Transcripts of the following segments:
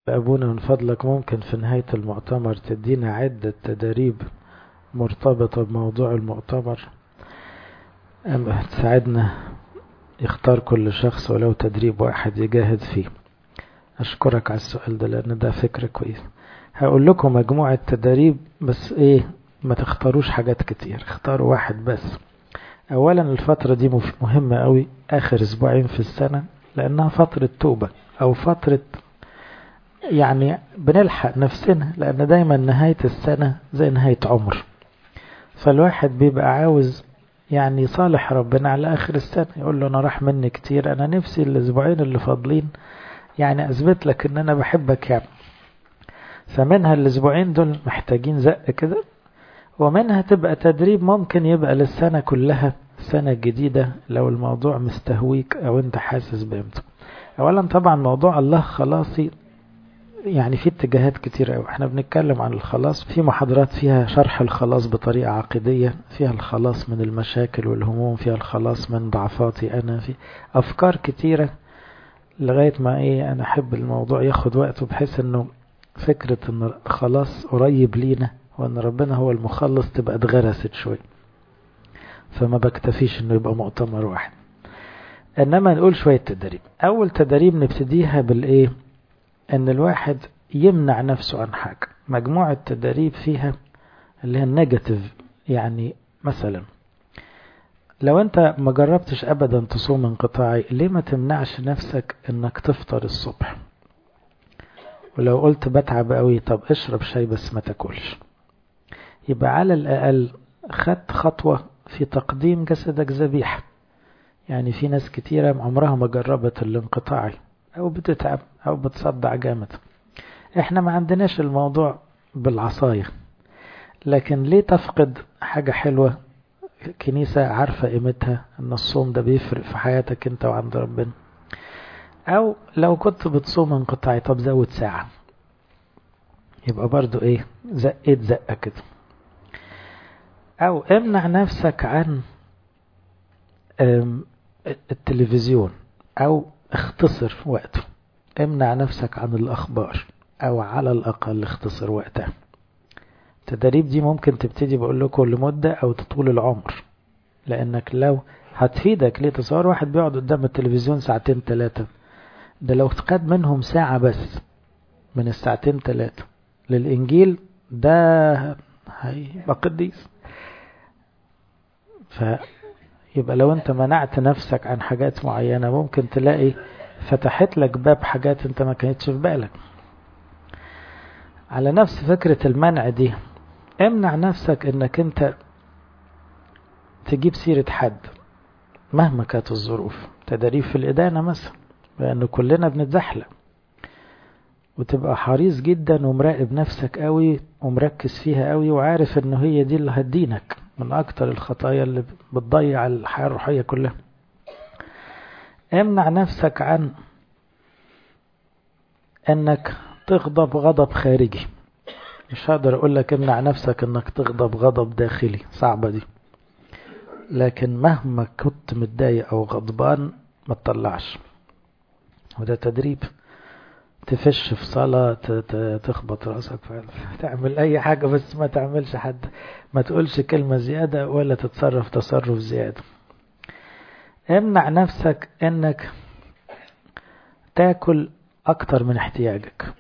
أبونا من فضلك ممكن في نهاية المؤتمر تدينا عدة تدريب مرتبطة بموضوع المؤتمر أم تساعدنا يختار كل شخص ولو تدريب واحد يجاهد فيه أشكرك على السؤال ده لأن ده فكرة كويس هقول لكم مجموعة تدريب بس إيه ما تختاروش حاجات كتير اختاروا واحد بس أولا الفترة دي مهمة قوي آخر أسبوعين في السنة لأنها فترة توبة أو فترة يعني بنلحق نفسنا لأن دايما نهاية السنة زي نهاية عمر فالواحد بيبقى عاوز يعني صالح ربنا على آخر السنة يقول له أنا راح مني كتير أنا نفسي الأسبوعين اللي فاضلين يعني أثبت لك إن أنا بحبك يعني فمنها الأسبوعين دول محتاجين زق كده ومنها تبقى تدريب ممكن يبقى للسنة كلها سنة جديدة لو الموضوع مستهويك أو أنت حاسس بقيمته أولا طبعا موضوع الله خلاصي يعني في اتجاهات كتير قوي احنا بنتكلم عن الخلاص في محاضرات فيها شرح الخلاص بطريقة عقيدية فيها الخلاص من المشاكل والهموم فيها الخلاص من ضعفاتي انا في افكار كتيرة لغاية ما ايه انا احب الموضوع ياخد وقته بحيث انه فكرة ان الخلاص قريب لينا وان ربنا هو المخلص تبقى اتغرست شوية فما بكتفيش انه يبقى مؤتمر واحد انما نقول شوية تدريب اول تدريب نبتديها بالايه ان الواحد يمنع نفسه عن حاجة مجموعة تدريب فيها اللي هي النيجاتيف يعني مثلا لو انت ما جربتش ابدا تصوم انقطاعي ليه ما تمنعش نفسك انك تفطر الصبح ولو قلت بتعب قوي طب اشرب شاي بس ما تاكلش يبقى على الاقل خدت خطوة في تقديم جسدك ذبيحة يعني في ناس كتيرة عمرها ما جربت الانقطاعي او بتتعب او بتصدع جامد احنا ما عندناش الموضوع بالعصاية لكن ليه تفقد حاجة حلوة كنيسة عارفة قيمتها ان الصوم ده بيفرق في حياتك انت وعند ربنا او لو كنت بتصوم انقطاعي طب زود ساعة يبقى برضو ايه زقيت زقة كده او امنع نفسك عن التلفزيون او اختصر وقته امنع نفسك عن الأخبار أو على الأقل اختصر وقتها التدريب دي ممكن تبتدي بقول لكم لمدة أو تطول العمر لأنك لو هتفيدك ليه تصور واحد بيقعد قدام التلفزيون ساعتين ثلاثة ده لو خد منهم ساعة بس من الساعتين ثلاثة للإنجيل ده هيبقى قديس ف يبقى لو انت منعت نفسك عن حاجات معينة ممكن تلاقي فتحت لك باب حاجات انت ما كانتش في بالك على نفس فكرة المنع دي امنع نفسك انك انت تجيب سيرة حد مهما كانت الظروف تدريب في الإدانة مثلا لأن كلنا بنتزحلق وتبقى حريص جدا ومراقب نفسك قوي ومركز فيها قوي وعارف انه هي دي اللي هتدينك من أكتر الخطايا اللي بتضيع الحياة الروحية كلها امنع نفسك عن انك تغضب غضب خارجي مش هقدر اقول لك امنع نفسك انك تغضب غضب داخلي صعبة دي لكن مهما كنت متضايق او غضبان ما تطلعش وده تدريب تفش في صلاة تخبط راسك تعمل أي حاجة بس ما تعملش حد ما تقولش كلمة زيادة ولا تتصرف تصرف زيادة امنع نفسك انك تاكل اكتر من احتياجك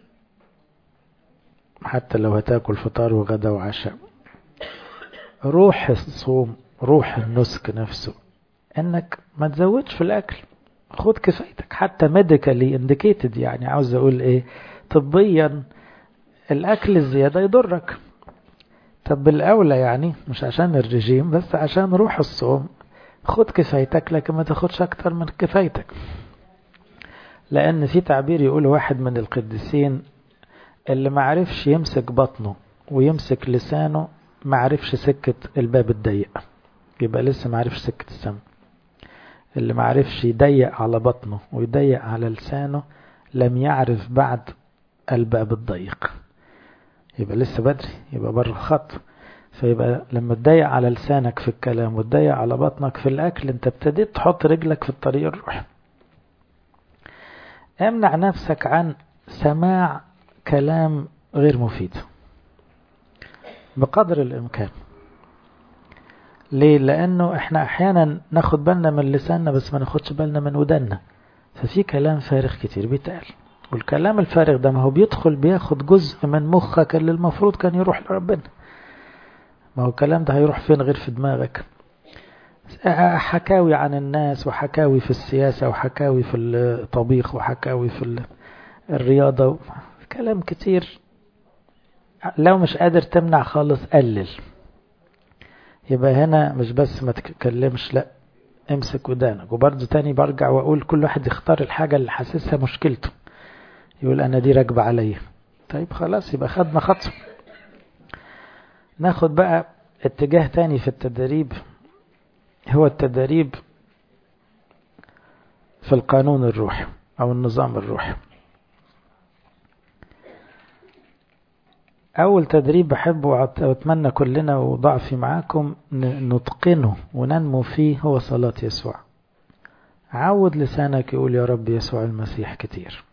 حتى لو هتاكل فطار وغدا وعشاء روح الصوم روح النسك نفسه انك ما تزودش في الاكل خد كفايتك حتى ميديكالي انديكيتد يعني عاوز اقول ايه طبيا الاكل الزياده يضرك طب بالاولى يعني مش عشان الرجيم بس عشان روح الصوم خد كفايتك لكن ما تاخدش اكتر من كفايتك لان في تعبير يقول واحد من القديسين اللي ما عرفش يمسك بطنه ويمسك لسانه ما عرفش سكة الباب الضيق يبقى لسه ما عرفش سكة السم اللي ما عرفش يضيق على بطنه ويضيق على لسانه لم يعرف بعد الباب الضيق يبقى لسه بدري يبقى بره الخط فيبقى لما تضيق على لسانك في الكلام وتضيق على بطنك في الأكل انت ابتديت تحط رجلك في الطريق الروحي امنع نفسك عن سماع كلام غير مفيد بقدر الإمكان ليه لأنه احنا أحيانا ناخد بالنا من لساننا بس ما ناخدش بالنا من ودنا ففي كلام فارغ كتير بيتقال والكلام الفارغ ده ما هو بيدخل بياخد جزء من مخك اللي المفروض كان يروح لربنا ما هو الكلام ده هيروح فين غير في دماغك حكاوي عن الناس وحكاوي في السياسة وحكاوي في الطبيخ وحكاوي في الرياضة كلام كتير لو مش قادر تمنع خالص قلل يبقى هنا مش بس ما تتكلمش لا امسك ودانك وبرضه تاني برجع واقول كل واحد يختار الحاجة اللي حاسسها مشكلته يقول انا دي راكبة عليا طيب خلاص يبقى خدنا خطوة ناخد بقى اتجاه تاني في التدريب هو التدريب في القانون الروحي او النظام الروحي أول تدريب بحبه وأتمنى كلنا وضعفي معاكم نتقنه وننمو فيه هو صلاة يسوع عود لسانك يقول يا رب يسوع المسيح كتير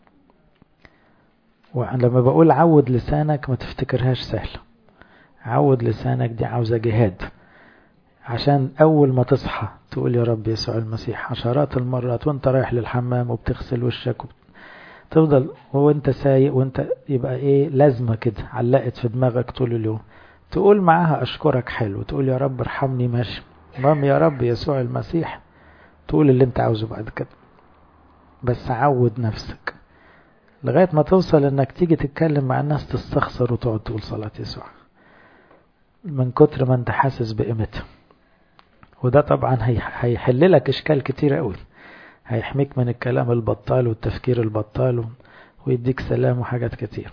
ولما بقول عود لسانك ما تفتكرهاش سهلة عود لسانك دي عاوزة جهاد عشان أول ما تصحى تقول يا رب يسوع المسيح عشرات المرات وانت رايح للحمام وبتغسل وشك وبت... تفضل وانت سايق وانت يبقى ايه لازمة كده علقت في دماغك طول اليوم تقول معاها اشكرك حلو تقول يا رب ارحمني ماشي المهم يا رب يسوع المسيح تقول اللي انت عاوزه بعد كده بس عود نفسك لغاية ما توصل انك تيجي تتكلم مع الناس تستخسر وتقعد تقول صلاة يسوع من كتر ما انت حاسس بقيمتها وده طبعا هيحل لك اشكال كتير قوي هيحميك من الكلام البطال والتفكير البطال ويديك سلام وحاجات كتير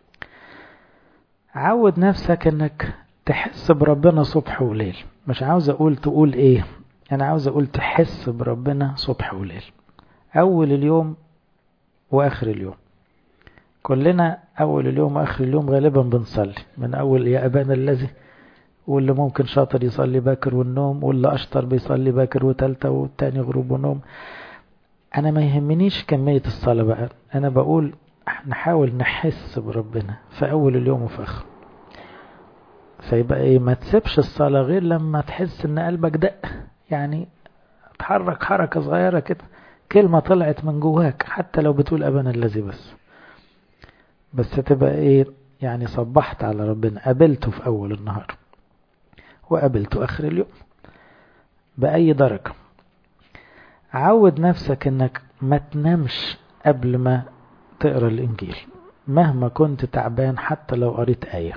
عود نفسك انك تحس بربنا صبح وليل مش عاوز اقول تقول ايه انا عاوز اقول تحس بربنا صبح وليل اول اليوم واخر اليوم كلنا اول اليوم واخر اليوم غالبا بنصلي من اول يا ابانا الذي واللي ممكن شاطر يصلي باكر والنوم واللي اشطر بيصلي باكر وتالتة والتاني غروب ونوم انا ما يهمنيش كمية الصلاة بقى انا بقول نحاول نحس بربنا في اول اليوم وفي اخره فيبقى ايه ما تسيبش الصلاة غير لما تحس ان قلبك دق يعني تحرك حركة صغيرة كده كلمة طلعت من جواك حتى لو بتقول ابنا الذي بس بس تبقى ايه يعني صبحت على ربنا قابلته في اول النهار وقابلته اخر اليوم بأي درجة عود نفسك انك ما تنامش قبل ما تقرا الانجيل مهما كنت تعبان حتى لو قريت آية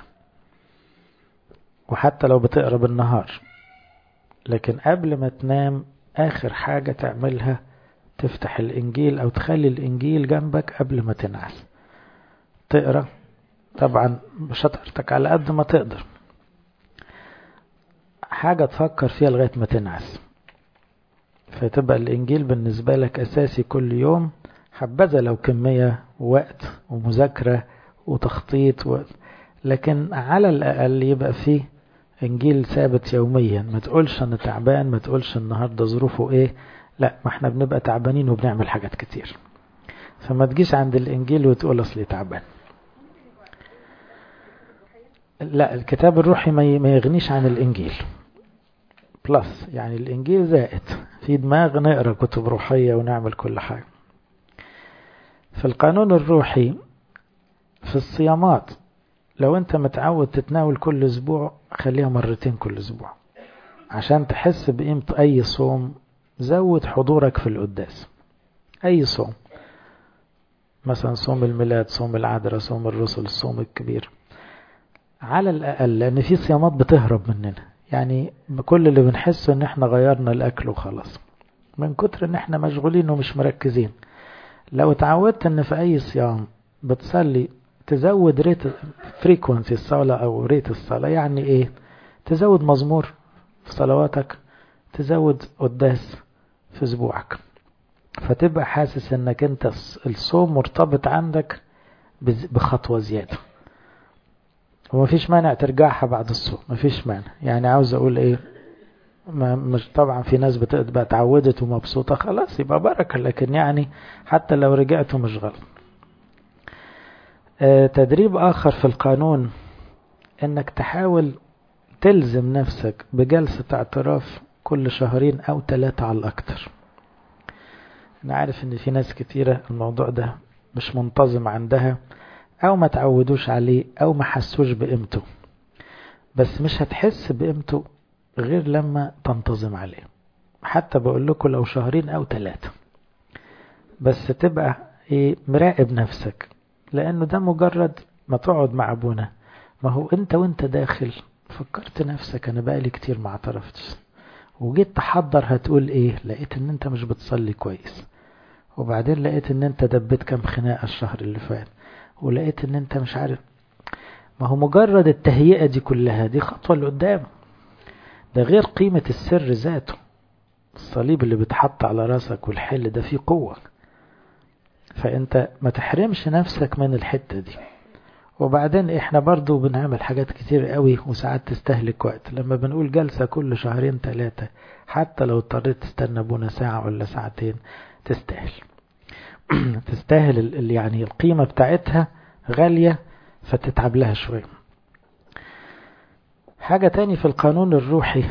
وحتى لو بتقرا بالنهار لكن قبل ما تنام آخر حاجة تعملها تفتح الإنجيل أو تخلي الإنجيل جنبك قبل ما تنعس تقرا طبعا بشطارتك على قد ما تقدر حاجة تفكر فيها لغاية ما تنعس فتبقى الإنجيل بالنسبة لك أساسي كل يوم حبذا لو كمية وقت ومذاكرة وتخطيط و... لكن على الأقل يبقى فيه إنجيل ثابت يوميا ما تقولش أنا تعبان ما تقولش النهاردة ظروفه إيه لا ما احنا بنبقى تعبانين وبنعمل حاجات كتير فما تجيش عند الإنجيل وتقول أصلي تعبان لا الكتاب الروحي ما يغنيش عن الإنجيل بلس يعني الإنجيل زائد في دماغ نقرأ كتب روحية ونعمل كل حاجة في القانون الروحي في الصيامات لو انت متعود تتناول كل اسبوع خليها مرتين كل اسبوع عشان تحس بقيمة اي صوم زود حضورك في القداس اي صوم مثلا صوم الميلاد صوم العذراء صوم الرسل الصوم الكبير على الاقل لان في صيامات بتهرب مننا يعني كل اللي بنحسه ان احنا غيرنا الاكل وخلاص من كتر ان احنا مشغولين ومش مركزين لو اتعودت ان في اي صيام بتصلي تزود ريت فريكونسي الصلاة او ريت الصلاة يعني ايه تزود مزمور في صلواتك تزود قداس في اسبوعك فتبقى حاسس انك انت الصوم مرتبط عندك بخطوة زيادة ومفيش مانع ترجعها بعد الصوم مفيش مانع يعني عاوز اقول ايه ما مش طبعا في ناس بتبقى اتعودت ومبسوطة خلاص يبقى بركة لكن يعني حتى لو رجعتوا مش غلط آه تدريب آخر في القانون انك تحاول تلزم نفسك بجلسة اعتراف كل شهرين او ثلاثة على الاكتر انا عارف ان في ناس كتيرة الموضوع ده مش منتظم عندها او ما تعودوش عليه او ما حسوش بقيمته بس مش هتحس بقيمته غير لما تنتظم عليه حتى بقول لكم لو شهرين او ثلاثة بس تبقى ايه مراقب نفسك لانه ده مجرد ما تقعد مع ابونا ما هو انت وانت داخل فكرت نفسك انا بقالي كتير ما اعترفتش وجيت تحضر هتقول ايه لقيت ان انت مش بتصلي كويس وبعدين لقيت ان انت دبيت كام خناقة الشهر اللي فات ولقيت ان انت مش عارف ما هو مجرد التهيئة دي كلها دي خطوة لقدام ده غير قيمة السر ذاته الصليب اللي بيتحط على راسك والحل ده فيه قوة فانت ما تحرمش نفسك من الحتة دي وبعدين احنا برضو بنعمل حاجات كتير قوي وساعات تستهلك وقت لما بنقول جلسة كل شهرين ثلاثة حتى لو اضطريت تستنى ابونا ساعة ولا ساعتين تستاهل تستاهل يعني القيمة بتاعتها غالية فتتعب لها شوية حاجة تاني في القانون الروحي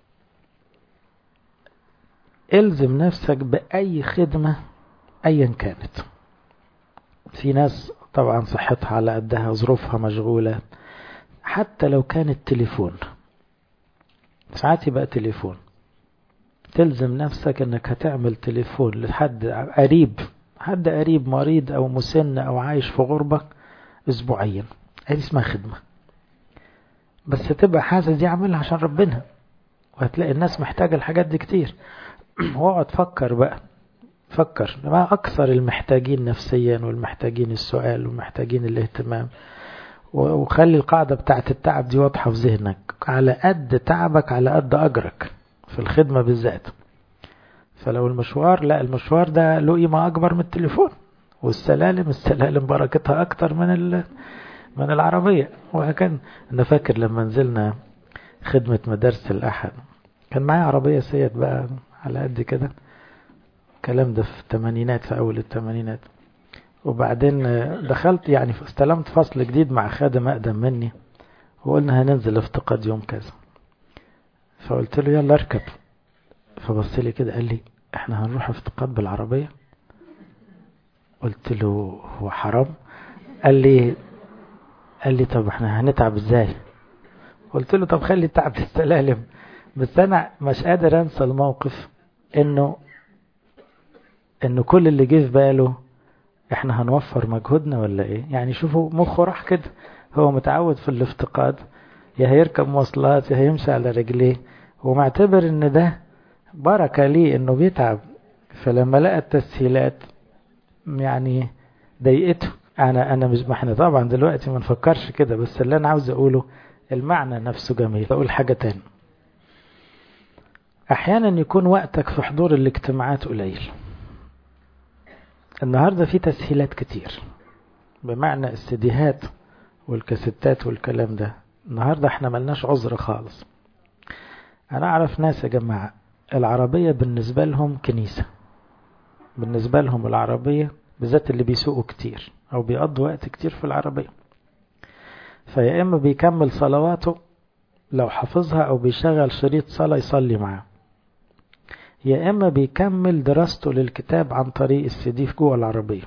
الزم نفسك بأي خدمة أيا كانت في ناس طبعا صحتها على قدها ظروفها مشغولة حتى لو كان التليفون ساعات يبقى تليفون تلزم نفسك انك هتعمل تليفون لحد قريب حد قريب مريض او مسن او عايش في غربة اسبوعيا هذه اسمها خدمة بس تبقى حاسس دي عاملها عشان ربنا وهتلاقي الناس محتاجة الحاجات دي كتير واقعد فكر بقى فكر ما أكثر المحتاجين نفسيا والمحتاجين السؤال والمحتاجين الاهتمام وخلي القاعدة بتاعت التعب دي واضحة في ذهنك على قد تعبك على قد أجرك في الخدمة بالذات فلو المشوار لا المشوار ده له قيمة أكبر من التليفون والسلالم السلالم بركتها أكتر من من العربية وهكذا أنا فاكر لما نزلنا خدمة مدارس الأحد كان معايا عربية سيد بقى على قد كده الكلام ده في الثمانينات في أول الثمانينات وبعدين دخلت يعني استلمت فصل جديد مع خادم أقدم مني وقلنا هننزل افتقاد يوم كذا فقلت له يلا اركب فبص لي كده قال لي احنا هنروح افتقاد بالعربية قلت له هو حرام قال لي قال لي طب احنا هنتعب ازاي قلت له طب خلي التعب في السلالم بس انا مش قادر انسى الموقف انه انه كل اللي جه في باله احنا هنوفر مجهودنا ولا ايه يعني شوفوا مخه راح كده هو متعود في الافتقاد يا هيركب مواصلات يا هيمشي على رجليه ومعتبر ان ده بركة ليه انه بيتعب فلما لقى التسهيلات يعني ضايقته انا انا مش ما احنا طبعا دلوقتي ما نفكرش كده بس اللي انا عاوز اقوله المعنى نفسه جميل اقول حاجة تاني احيانا يكون وقتك في حضور الاجتماعات قليل النهاردة في تسهيلات كتير بمعنى السيديهات والكاسيتات والكلام ده النهاردة احنا ملناش عذر خالص انا اعرف ناس يا جماعة العربية بالنسبة لهم كنيسة بالنسبة لهم العربية بالذات اللي بيسوقوا كتير او بيقضوا وقت كتير في العربية فيا اما بيكمل صلواته لو حافظها او بيشغل شريط صلاة يصلي معاه يا اما بيكمل دراسته للكتاب عن طريق السي دي في جوه العربية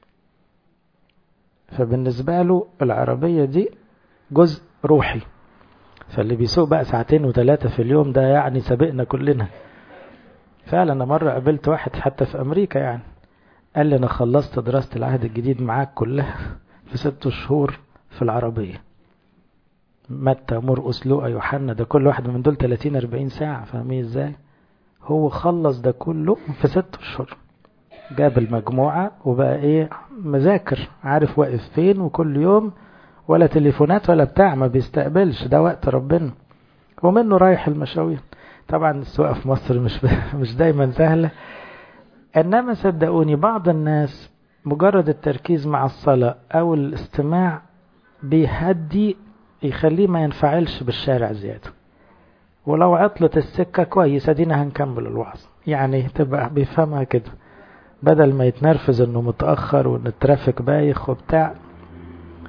فبالنسبة له العربية دي جزء روحي فاللي بيسوق بقى ساعتين وثلاثة في اليوم ده يعني سابقنا كلنا فعلا أنا مرة قابلت واحد حتى في أمريكا يعني قال لي أنا خلصت دراسة العهد الجديد معاك كلها في ست شهور في العربية متى مرقس لوقا يوحنا ده كل واحد من دول 30 40 ساعة فاهمين ازاي هو خلص ده كله في ست اشهر جاب المجموعة وبقى ايه مذاكر عارف واقف فين وكل يوم ولا تليفونات ولا بتاع ما بيستقبلش ده وقت ربنا ومنه رايح المشاوير طبعا السواقة في مصر مش مش دايما سهلة انما صدقوني بعض الناس مجرد التركيز مع الصلاة او الاستماع بيهدي يخليه ما ينفعلش بالشارع زيادة ولو عطلت السكة كويس ادينا هنكمل الوعظ يعني تبقى بيفهمها كده بدل ما يتنرفز انه متأخر وان الترافيك بايخ وبتاع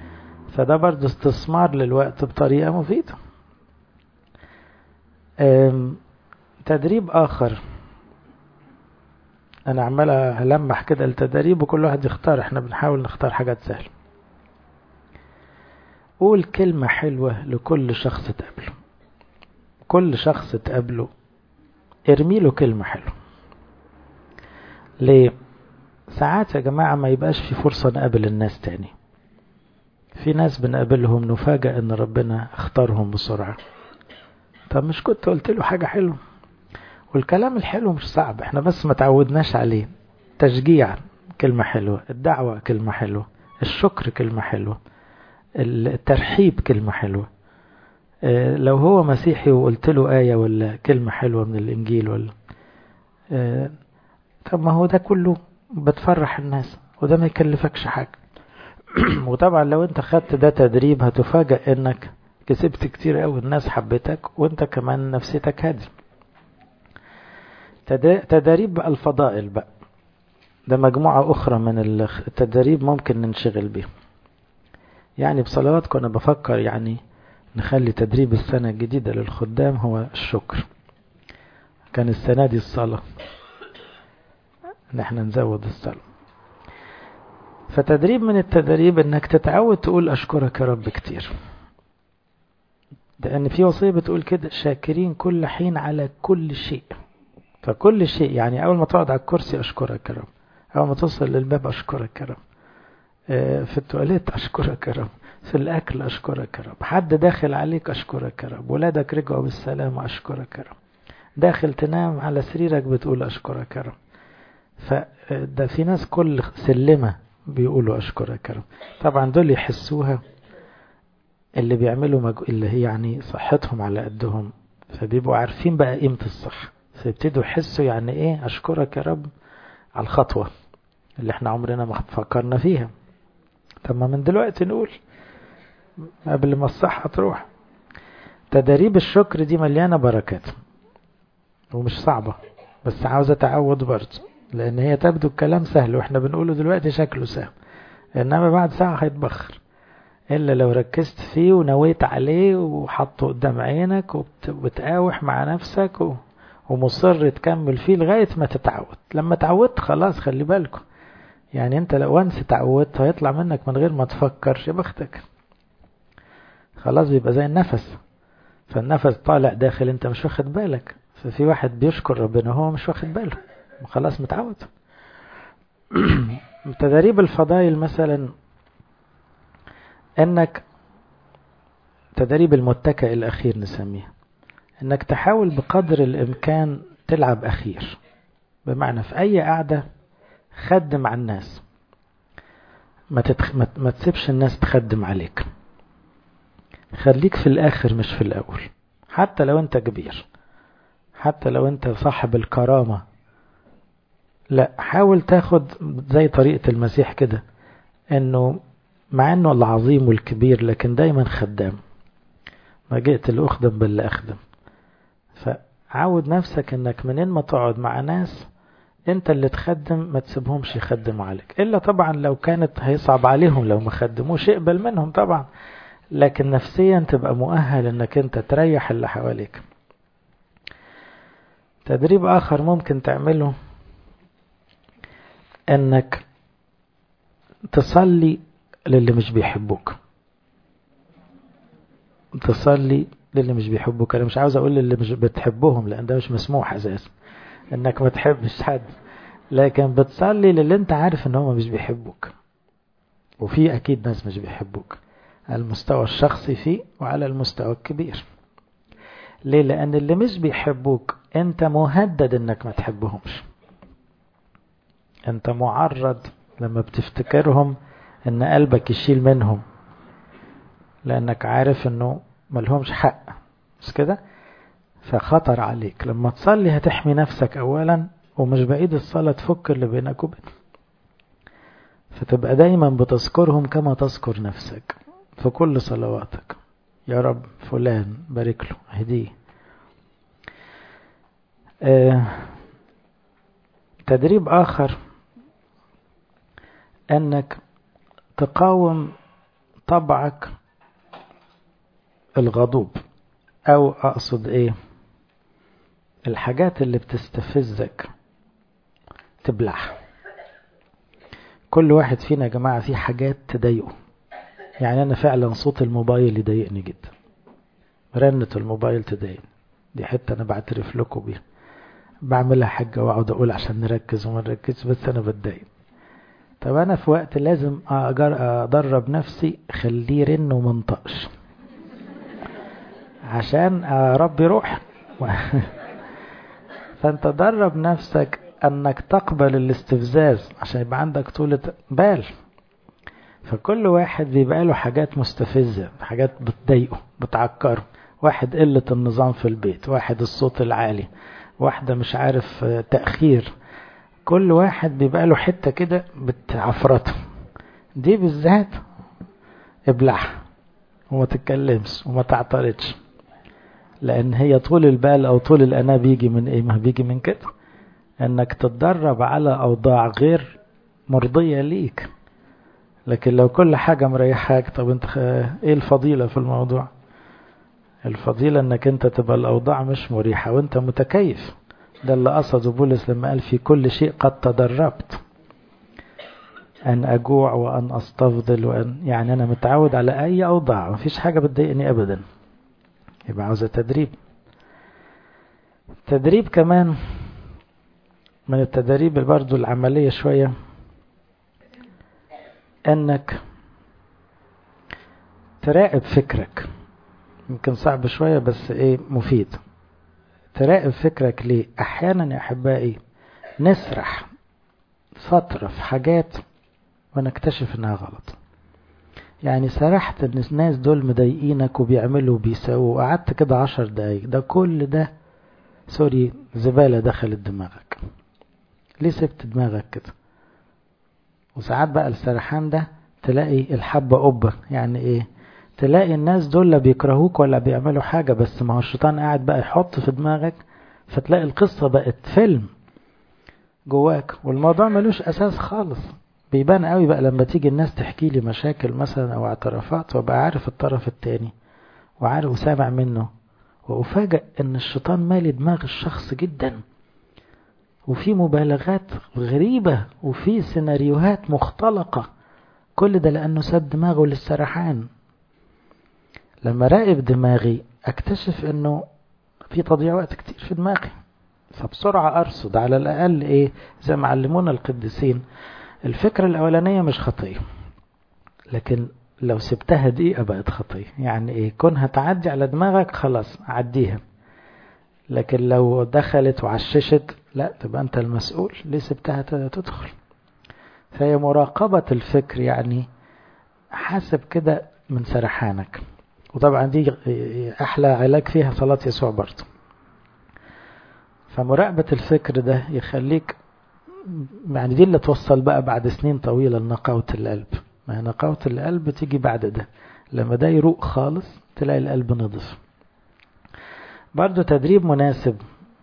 فده برضه استثمار للوقت بطريقة مفيدة تدريب آخر أنا عمال ألمح كده التدريب وكل واحد يختار احنا بنحاول نختار حاجات سهلة قول كلمة حلوة لكل شخص تقابله كل شخص تقابله ارمي له كلمة حلوة ليه ساعات يا جماعة ما يبقاش في فرصة نقابل الناس تاني في ناس بنقابلهم نفاجأ ان ربنا اختارهم بسرعة طب مش كنت قلت له حاجة حلوة والكلام الحلو مش صعب احنا بس ما تعودناش عليه تشجيع كلمة حلوة الدعوة كلمة حلوة الشكر كلمة حلوة الترحيب كلمة حلوة اه لو هو مسيحي وقلت له آية ولا كلمة حلوة من الإنجيل ولا اه طب ما هو ده كله بتفرح الناس وده ما يكلفكش حاجة وطبعا لو انت خدت ده تدريب هتفاجأ انك كسبت كتير قوي الناس حبتك وانت كمان نفسيتك هادي تدريب بقى الفضائل بقى ده مجموعة أخرى من التدريب ممكن ننشغل بيه يعني بصلوات كنا بفكر يعني نخلي تدريب السنة الجديدة للخدام هو الشكر كان السنة دي الصلاة ان احنا نزود الصلاة فتدريب من التدريب انك تتعود تقول اشكرك يا رب كتير لان في وصية بتقول كده شاكرين كل حين على كل شيء فكل شيء يعني اول ما تقعد على الكرسي اشكرك يا رب اول ما توصل للباب اشكرك يا رب في التواليت اشكرك يا رب في الاكل اشكرك يا رب حد داخل عليك اشكرك يا رب ولادك رجعوا بالسلام اشكرك يا رب داخل تنام على سريرك بتقول اشكرك يا رب فده في ناس كل سلمة بيقولوا أشكرك يا رب طبعا دول يحسوها اللي بيعملوا مج... اللي هي يعني صحتهم على قدهم فبيبقوا عارفين بقى قيمة الصحة فيبتدوا يحسوا يعني ايه أشكرك يا رب على الخطوة اللي احنا عمرنا ما فكرنا فيها طب ما من دلوقتي نقول قبل ما الصحة تروح تدريب الشكر دي مليانة بركات ومش صعبة بس عاوزة تعود برضه لأن هي تبدو الكلام سهل وإحنا بنقوله دلوقتي شكله سهل إنما بعد ساعة هيتبخر إلا لو ركزت فيه ونويت عليه وحطه قدام عينك وبتقاوح مع نفسك و... ومصر تكمل فيه لغاية ما تتعود لما تعودت خلاص خلي بالكم يعني انت لو وانس تعودت هيطلع منك من غير ما تفكر يا بختك خلاص بيبقى زي النفس فالنفس طالع داخل انت مش واخد بالك ففي واحد بيشكر ربنا هو مش واخد باله خلاص متعود تدريب الفضائل مثلا انك تدريب المتكئ الاخير نسميه انك تحاول بقدر الامكان تلعب اخير بمعنى في اي قعدة خدم على الناس ما, تتخ... ما تسيبش الناس تخدم عليك خليك في الاخر مش في الاول حتى لو انت كبير حتى لو انت صاحب الكرامة لا حاول تاخد زي طريقة المسيح كده انه مع انه العظيم والكبير لكن دايما خدام ما جئت لأخدم بل لأخدم فعود نفسك انك منين ما تقعد مع ناس انت اللي تخدم ما تسيبهمش يخدموا عليك الا طبعا لو كانت هيصعب عليهم لو ما خدموش اقبل منهم طبعا لكن نفسيا تبقى مؤهل انك انت تريح اللي حواليك تدريب اخر ممكن تعمله انك تصلي للي مش بيحبوك تصلي للي مش بيحبوك انا مش عاوز اقول للي مش بتحبهم لان ده مش مسموح اساسا انك ما تحبش حد لكن بتصلي للي انت عارف ان هم مش بيحبوك وفي اكيد ناس مش بيحبوك على المستوى الشخصي فيه وعلى المستوى الكبير ليه لان اللي مش بيحبوك انت مهدد انك ما تحبهمش انت معرض لما بتفتكرهم ان قلبك يشيل منهم لانك عارف انه ملهمش حق مش كده فخطر عليك لما تصلي هتحمي نفسك اولا ومش بعيد الصلاة تفك اللي بينك وبين فتبقى دايما بتذكرهم كما تذكر نفسك في كل صلواتك يا رب فلان بارك له هديه آه تدريب آخر أنك تقاوم طبعك الغضوب او اقصد ايه الحاجات اللي بتستفزك تبلعها كل واحد فينا يا جماعة في حاجات تضايقه يعني أنا فعلا صوت الموبايل يضايقني جدا رنة الموبايل تضايقني دي حتة أنا بعترف لكم بيها بعملها حاجة وأقعد أقول عشان نركز وما نركز بس أنا بتضايق طب أنا في وقت لازم أدرب نفسي خليه يرن ومنطقش عشان أربي روح فأنت درب نفسك أنك تقبل الاستفزاز عشان يبقى عندك طولة بال فكل واحد بيبقى له حاجات مستفزة حاجات بتضايقه بتعكره واحد قلة النظام في البيت واحد الصوت العالي واحدة مش عارف تأخير كل واحد بيبقى له حتة كده بتعفرته دي بالذات ابلعها وما تتكلمش وما تعترضش لأن هي طول البال أو طول الأنا بيجي من إيه ما بيجي من كده انك تتدرب على اوضاع غير مرضية ليك لكن لو كل حاجة مريحاك طب انت ايه الفضيلة في الموضوع الفضيلة انك انت تبقى الاوضاع مش مريحة وانت متكيف ده اللي قصده بولس لما قال في كل شيء قد تدربت ان اجوع وان استفضل وان يعني انا متعود على اي اوضاع مفيش حاجة بتضايقني ابدا يبقى عاوزة تدريب تدريب كمان من التدريب برضو العملية شوية انك تراقب فكرك يمكن صعب شوية بس ايه مفيد تراقب فكرك ليه احيانا يا احبائي نسرح فترة في حاجات ونكتشف انها غلط يعني سرحت ان الناس دول مضايقينك وبيعملوا وبيسووا وقعدت كده عشر دقايق ده كل ده سوري زبالة دخلت دماغك ليه سبت دماغك كده وساعات بقى السرحان ده تلاقي الحبة قبة يعني ايه تلاقي الناس دول لا بيكرهوك ولا بيعملوا حاجة بس ما هو الشيطان قاعد بقى يحط في دماغك فتلاقي القصة بقت فيلم جواك والموضوع ملوش أساس خالص بيبان قوي بقى لما تيجي الناس تحكي لي مشاكل مثلا أو اعترافات وابقى عارف الطرف التاني وعارف وسامع منه وأفاجأ إن الشيطان مالي دماغ الشخص جدا وفي مبالغات غريبة وفي سيناريوهات مختلقة كل ده لأنه سد دماغه للسرحان لما راقب دماغي اكتشف انه في تضييع وقت كتير في دماغي فبسرعة ارصد على الاقل ايه زي ما علمونا القديسين الفكرة الاولانية مش خطية لكن لو سبتها دقيقة بقت خطية يعني ايه كونها تعدي على دماغك خلاص عديها لكن لو دخلت وعششت لا تبقى انت المسؤول ليه سبتها تدخل فهي مراقبة الفكر يعني حاسب كده من سرحانك وطبعا دي احلى علاج فيها صلاة يسوع برضه فمراقبة الفكر ده يخليك يعني دي اللي توصل بقى بعد سنين طويلة لنقاوة القلب ما نقاوة القلب تيجي بعد ده لما ده يروق خالص تلاقي القلب نضف برضو تدريب مناسب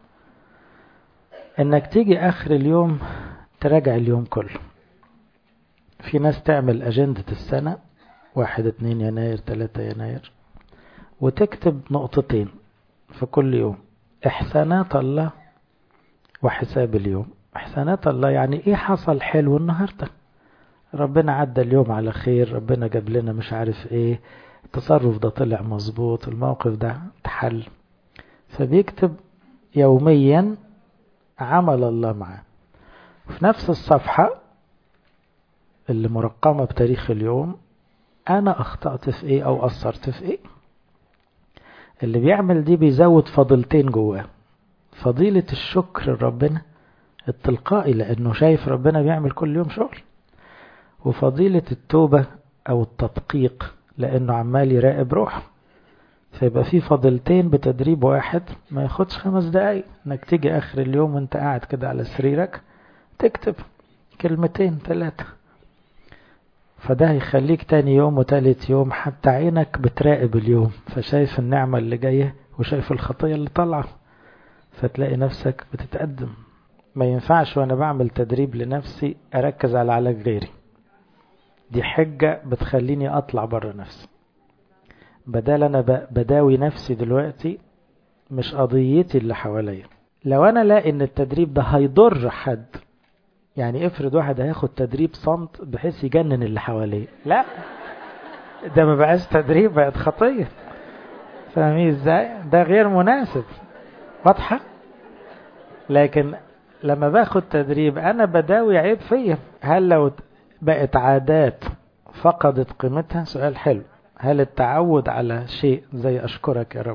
انك تيجي اخر اليوم تراجع اليوم كله في ناس تعمل اجندة السنة واحد اتنين يناير تلاتة يناير وتكتب نقطتين في كل يوم احسانات الله وحساب اليوم احسانات الله يعني ايه حصل حلو النهاردة ربنا عدى اليوم على خير ربنا جاب لنا مش عارف ايه التصرف ده طلع مظبوط الموقف ده اتحل فبيكتب يوميا عمل الله معاه وفي نفس الصفحة اللي مرقمة بتاريخ اليوم أنا أخطأت في إيه أو قصرت في إيه اللي بيعمل دي بيزود فضيلتين جواه فضيلة الشكر لربنا التلقائي لأنه شايف ربنا بيعمل كل يوم شغل وفضيلة التوبة أو التدقيق لأنه عمال يراقب روحه فيبقى في فضيلتين بتدريب واحد ما ياخدش خمس دقايق انك تيجي اخر اليوم وانت قاعد كده على سريرك تكتب كلمتين ثلاثة فده هيخليك تاني يوم وتالت يوم حتى عينك بتراقب اليوم فشايف النعمة اللي جاية وشايف الخطية اللي طالعة فتلاقي نفسك بتتقدم ما ينفعش وانا بعمل تدريب لنفسي اركز على علاج غيري دي حجة بتخليني أطلع بره نفسي بدل أنا بداوي نفسي دلوقتي مش قضيتي اللي حواليا لو أنا لاقي إن التدريب ده هيضر حد يعني افرض واحد هياخد تدريب صمت بحيث يجنن اللي حواليه لا ده ما بقاش تدريب بقت خطية فاهمين ازاي ده غير مناسب واضحة لكن لما باخد تدريب انا بداوي عيب فيا هل لو بقت عادات فقدت قيمتها سؤال حلو هل التعود على شيء زي اشكرك يا رب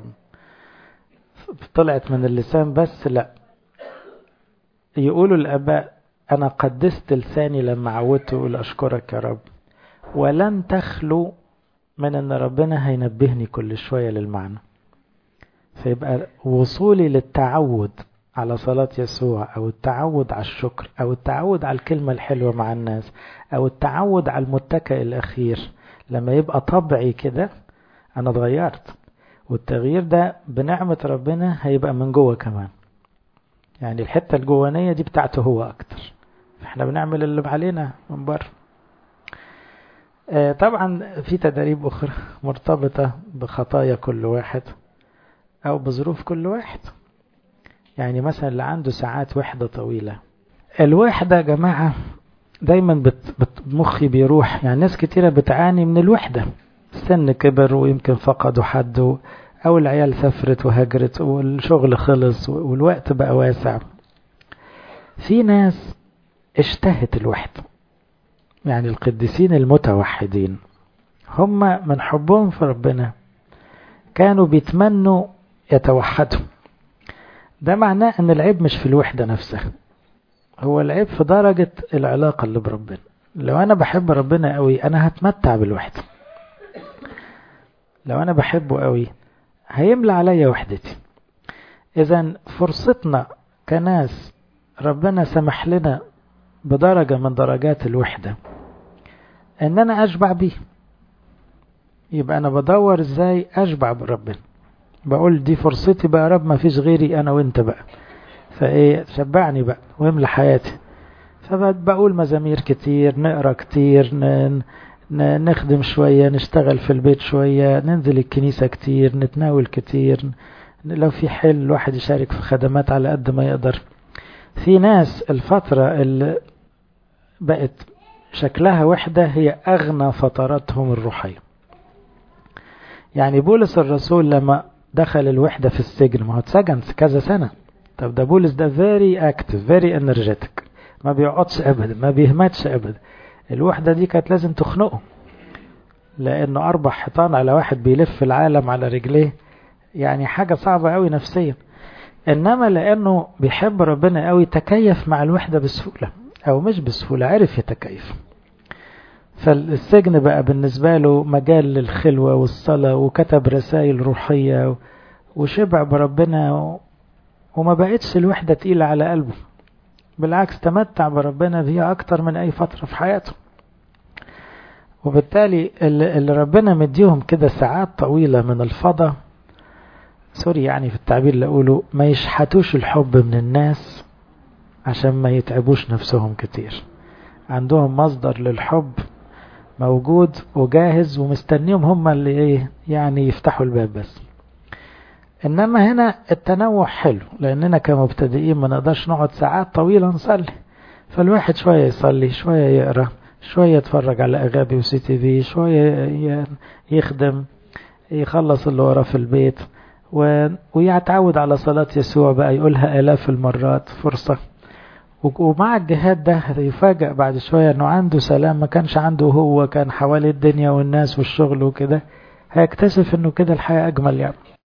طلعت من اللسان بس لا يقولوا الاباء انا قدست لساني لما عودته اقول اشكرك يا رب ولن تخلو من ان ربنا هينبهني كل شويه للمعنى فيبقى وصولي للتعود على صلاة يسوع أو التعود على الشكر أو التعود على الكلمة الحلوة مع الناس أو التعود على المتكئ الأخير لما يبقى طبعي كده أنا اتغيرت والتغيير ده بنعمة ربنا هيبقى من جوه كمان يعني الحتة الجوانية دي بتاعته هو أكتر احنا بنعمل اللي علينا من بره طبعا في تدريب أخرى مرتبطة بخطايا كل واحد أو بظروف كل واحد يعني مثلا اللي عنده ساعات وحدة طويلة الوحدة يا جماعة دايما بت بت مخي بيروح يعني ناس كتيرة بتعاني من الوحدة السن كبر ويمكن فقدوا حد أو العيال سافرت وهجرت والشغل خلص والوقت بقى واسع في ناس اشتهت الوحدة يعني القديسين المتوحدين هم من حبهم في ربنا كانوا بيتمنوا يتوحدوا ده معناه ان العيب مش في الوحدة نفسها هو العيب في درجة العلاقة اللي بربنا لو انا بحب ربنا قوي انا هتمتع بالوحدة لو انا بحبه قوي هيملى عليا وحدتي اذا فرصتنا كناس ربنا سمح لنا بدرجة من درجات الوحدة ان انا اشبع بيه يبقى انا بدور ازاي اشبع بربنا بقول دي فرصتي بقى رب ما فيش غيري انا وانت بقى فايه شبعني بقى واملى حياتي فبقول مزامير كتير نقرا كتير نخدم شوية نشتغل في البيت شوية ننزل الكنيسة كتير نتناول كتير لو في حل الواحد يشارك في خدمات على قد ما يقدر في ناس الفترة اللي بقت شكلها وحدة هي أغنى فتراتهم الروحية يعني بولس الرسول لما دخل الوحدة في السجن ما هو اتسجن كذا سنة طب ده بولس ده very active very energetic ما بيقعدش أبدا ما بيهمتش أبدا الوحدة دي كانت لازم تخنقه لأنه أربع حيطان على واحد بيلف العالم على رجليه يعني حاجة صعبة قوي نفسيا إنما لأنه بيحب ربنا قوي تكيف مع الوحدة بسهولة أو مش بسهولة عرف يتكيف فالسجن بقى بالنسبة له مجال للخلوة والصلاة وكتب رسائل روحية وشبع بربنا وما بقتش الوحدة تقيلة على قلبه بالعكس تمتع بربنا بيها أكتر من أي فترة في حياته وبالتالي اللي ربنا مديهم كده ساعات طويلة من الفضاء سوري يعني في التعبير اللي أقوله ما يشحتوش الحب من الناس عشان ما يتعبوش نفسهم كتير عندهم مصدر للحب موجود وجاهز ومستنيهم هم اللي ايه يعني يفتحوا الباب بس انما هنا التنوع حلو لاننا كمبتدئين ما نقدرش نقعد ساعات طويلة نصلي فالواحد شوية يصلي شوية يقرأ شوية يتفرج على أغابي وسي تي في شوية يخدم يخلص اللي وراه في البيت ويتعود على صلاة يسوع بقى يقولها آلاف المرات فرصة ومع الجهاد ده يفاجأ بعد شوية انه عنده سلام ما كانش عنده هو كان حوالي الدنيا والناس والشغل وكده هيكتشف انه كده الحياة اجمل يعني